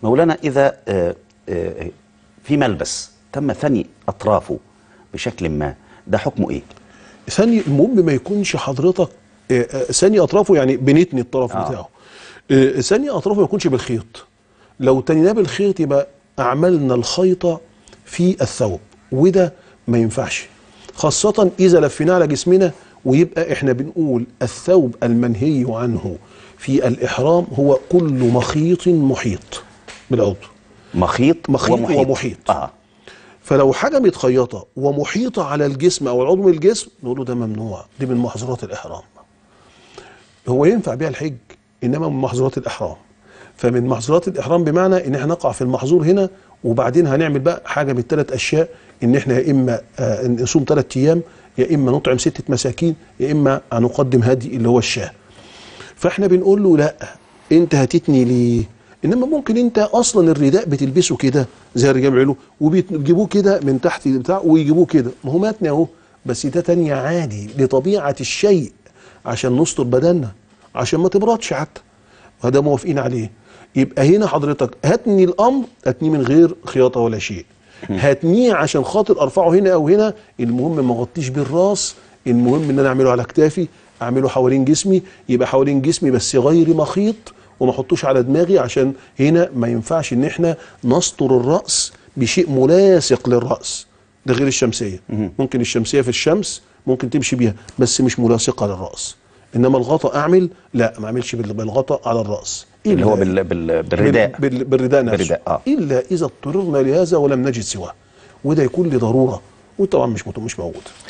مولانا اذا آه، آه، في ملبس تم ثني اطرافه بشكل ما ده حكمه ايه ثاني المهم ما يكونش حضرتك آه، آه، ثاني اطرافه يعني بنتني الطرف آه. بتاعه آه، ثاني اطرافه ما يكونش بالخيط لو تنيناه بالخيط يبقى اعملنا الخيط في الثوب وده ما ينفعش خاصة إذا لفيناه على جسمنا ويبقى احنا بنقول الثوب المنهي عنه في الإحرام هو كل مخيط محيط بالعضو مخيط مخيط ومحيط, ومحيط. اه فلو حاجه متخيطه ومحيطه على الجسم او العضو من الجسم نقول له ده ممنوع دي من محظورات الاحرام هو ينفع بيها الحج انما من محظورات الاحرام فمن محظورات الاحرام بمعنى ان احنا نقع في المحظور هنا وبعدين هنعمل بقى حاجه من الثلاث اشياء ان احنا يا اما آه نصوم ثلاث ايام يا اما نطعم سته مساكين يا اما هنقدم هدي اللي هو الشاه فاحنا بنقول له لا انت هتتني ليه انما ممكن انت اصلا الرداء بتلبسه كده زي الرجال بيعملوا وبيجيبوه كده من تحت بتاع ويجيبوه كده ما هو ماتني اهو بس ده تانية عادي لطبيعه الشيء عشان نستر بدننا عشان ما تبردش حتى وده موافقين عليه يبقى هنا حضرتك هتني الامر هتنيه من غير خياطه ولا شيء هتنيه عشان خاطر ارفعه هنا او هنا المهم ما اغطيش بالراس المهم ان انا اعمله على كتافي اعمله حوالين جسمي يبقى حوالين جسمي بس غير مخيط وما احطوش على دماغي عشان هنا ما ينفعش ان احنا نستر الراس بشيء ملاصق للراس ده غير الشمسيه ممكن الشمسيه في الشمس ممكن تمشي بيها بس مش ملاصقه للراس انما الغطاء اعمل لا ما اعملش بال- بالغطاء على الراس اللي هو إلا- بال... بال... بالرداء بال... بال... بالرداء نفسه بالرداء، آه. الا اذا اضطررنا لهذا ولم نجد سواه وده يكون لضروره وطبعا مش مت- مش موجود